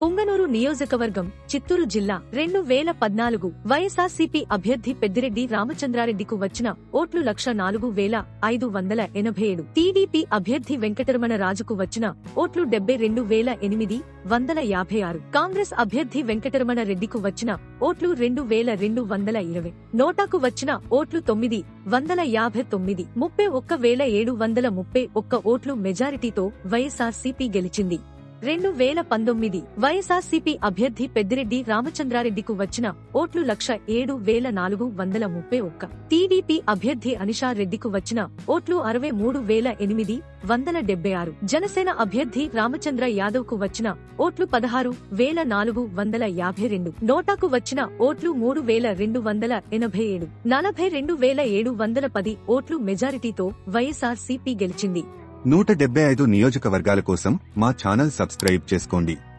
పుంగనూరు నియోజకవర్గం చిత్తూరు జిల్లా రెండు వేల పద్నాలుగు వైఎస్ఆర్సీపీ అభ్యర్థి పెద్దిరెడ్డి రామచంద్రారెడ్డికు వచ్చిన ఓట్లు లక్ష నాలుగు వేల ఐదు వందల ఎనభై ఏడు టీడీపీ అభ్యర్థి వెంకటరమణ రాజుకు వచ్చిన ఓట్లు డెబ్బై రెండు వేల ఎనిమిది వందల యాభై ఆరు కాంగ్రెస్ అభ్యర్థి వెంకటరమణ రెడ్డికు వచ్చిన ఓట్లు రెండు వేల రెండు వందల ఇరవై నోటాకు వచ్చిన ఓట్లు తొమ్మిది వందల యాభై తొమ్మిది ముప్పై ఒక్క వేల ఏడు వందల ముప్పై ఒక్క ఓట్లు మెజారిటీతో వైఎస్ఆర్సీపీ గెలిచింది రెండు వేల పంతొమ్మిది వైఎస్ఆర్సీపీ అభ్యర్థి పెద్దిరెడ్డి రామచంద్రారెడ్డికు వచ్చిన ఓట్లు లక్ష ఏడు వేల నాలుగు వందల ముప్పై ఒక్క టీడీపీ అభ్యర్థి అనిషా రెడ్డికు వచ్చిన ఓట్లు అరవై మూడు వేల ఎనిమిది వందల డెబ్బై ఆరు జనసేన అభ్యర్థి రామచంద్ర యాదవ్ కు వచ్చిన ఓట్లు పదహారు వేల నాలుగు వందల యాభై రెండు నోటాకు వచ్చిన ఓట్లు మూడు వేల రెండు వందల ఎనభై ఏడు నలభై రెండు వేల ఏడు వందల పది ఓట్లు మెజారిటీతో వైఎస్ఆర్ సిపి గెలిచింది నూట డెబ్బై ఐదు నియోజకవర్గాల కోసం మా ఛానల్ సబ్స్క్రైబ్ చేసుకోండి